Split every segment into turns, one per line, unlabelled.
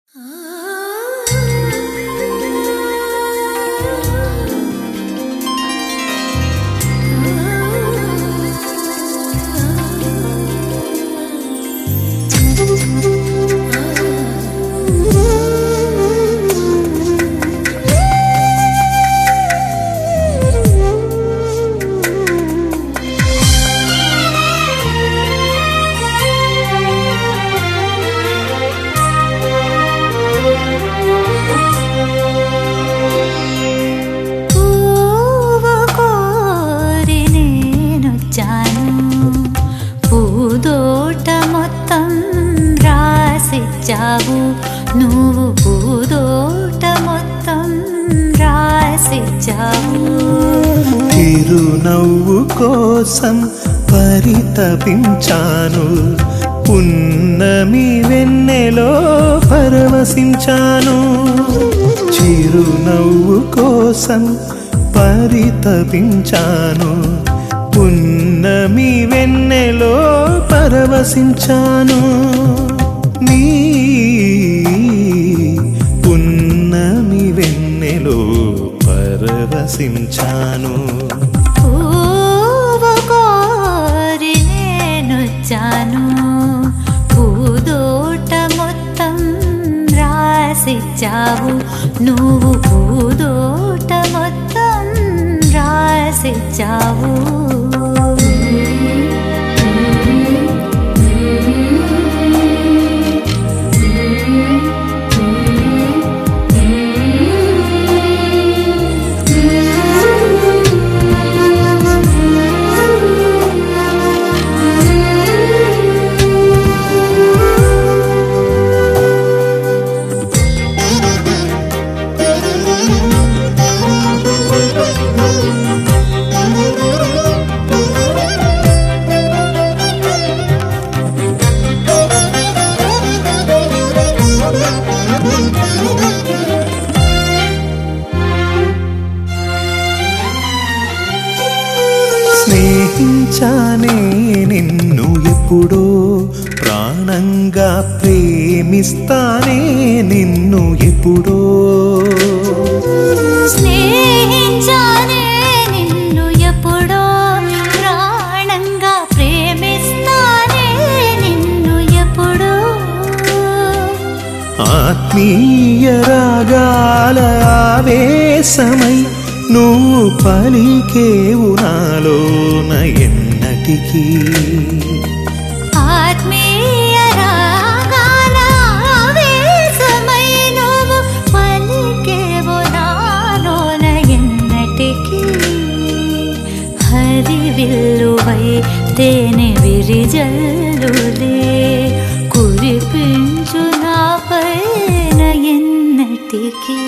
పూవు కోరి నేనొచ్చాను పూదోట మొత్తం రాసిచ్చావు నువ్వు పూదోట మొత్తం రాసిచ్చావు
చిరునవ్వు కోసం పరితపించాను పున్నమి వెన్నెలో పరవశించాను చిరునవ్వు కోసం పరితపించాను పున్నమి వెన్నెలో పరవశించాను నీ పున్నమి వెన్నెలో పరవశించాను
పూవు కోరి నేనొచ్చాను పూదోట మొత్తం రాసిచ్చావు నువ్వు పూదోట మొత్తం రాసిచ్చావు
స్నేహించానే నిన్ను ఎప్పుడో ప్రాణంగా ప్రేమిస్తానే నిన్ను ఎప్పుడో
స్నేహించానే నిన్ను ఎప్పుడో ప్రాణంగా ప్రేమిస్తానే నిన్ను ఎప్పుడో
ఆత్మీయ రాగాల ఆవేశమై నువ్వు పలికేవు నాలోన ఎన్నటికీ
ఆత్మీయ రాగాల ఆవేశమై నువ్వు పలికేవు నాలోన ఎన్నటికీ హరివిల్లువై తేనె విరిజల్లులే కురిపించు నా పైన ఎన్నటికీ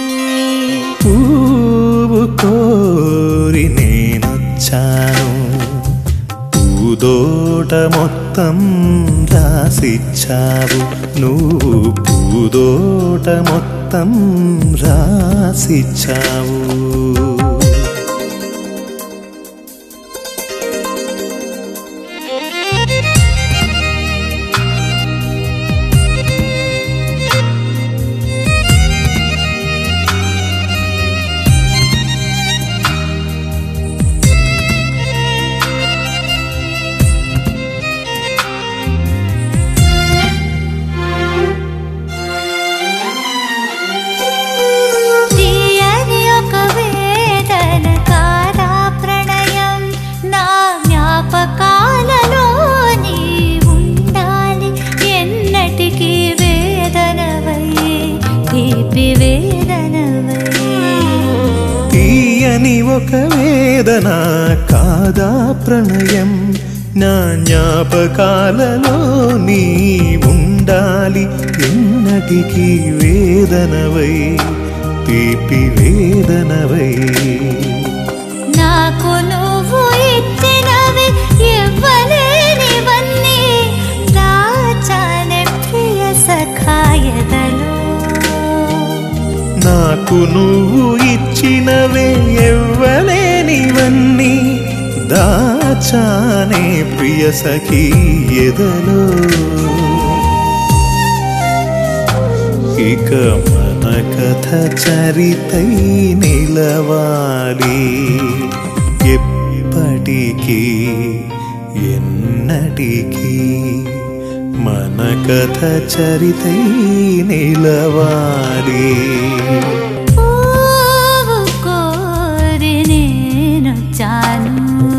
పువ్వు కోరి నేనొచ్చాను పూదోట మొత్తం రాసిచ్చావు నువ్వు పూదోట మొత్తం రాసిచ్చావు
తీయని ఒక వేదన కాదా ప్రణయం నా జ్ఞాపకాలలో నీ ఉండాలి ఎన్నటికీ వేదనవై తీపి వేదనవై
తీయని ఒక వేదన కాదా ప్రణయం నా జ్ఞాపకాలలో నీ ఉండాలి ఎన్నటికీ వేదనవై తీపి వేదనవై
నాకు నువ్వు ఇచ్చినవి ఇవ్వలేనివన్నీ దాచానే ప్రియ సఖాయదలో
నాకు నువ్వు ఇచ్చినవే ఎవ్వలేనివన్నీ దాచానే ప్రియ సఖీ ఎదలో ఇక మన కథ చరితై నిలవాలి ఎప్పటికీ ఎన్నటికీ మన కథ చరితై నిలవాలి
పువ్వు కోరి నేనొచ్చాను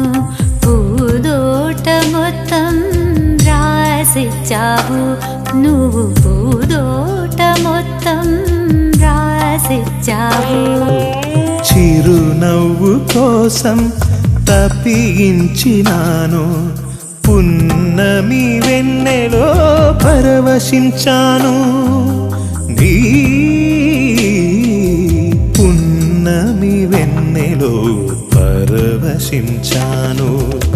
పూదోట మొత్తం రాసిచ్చావు నువ్వు పూదోట మొత్తం రాసిచ్చావు
చిరునవ్వు కోసం తప్పించినాను పున్నమి వెన్నెలో పరవశించాను నీ పున్నమి వెన్నెలో పరవశించాను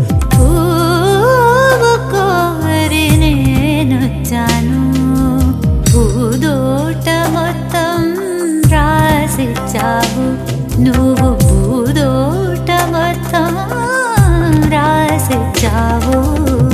పువ్వు కోరి నేనొచ్చాను పూదోట మొత్తం రాసిచ్చావు నువ్వు పూదోట మొత్తం రాసిచ్చావు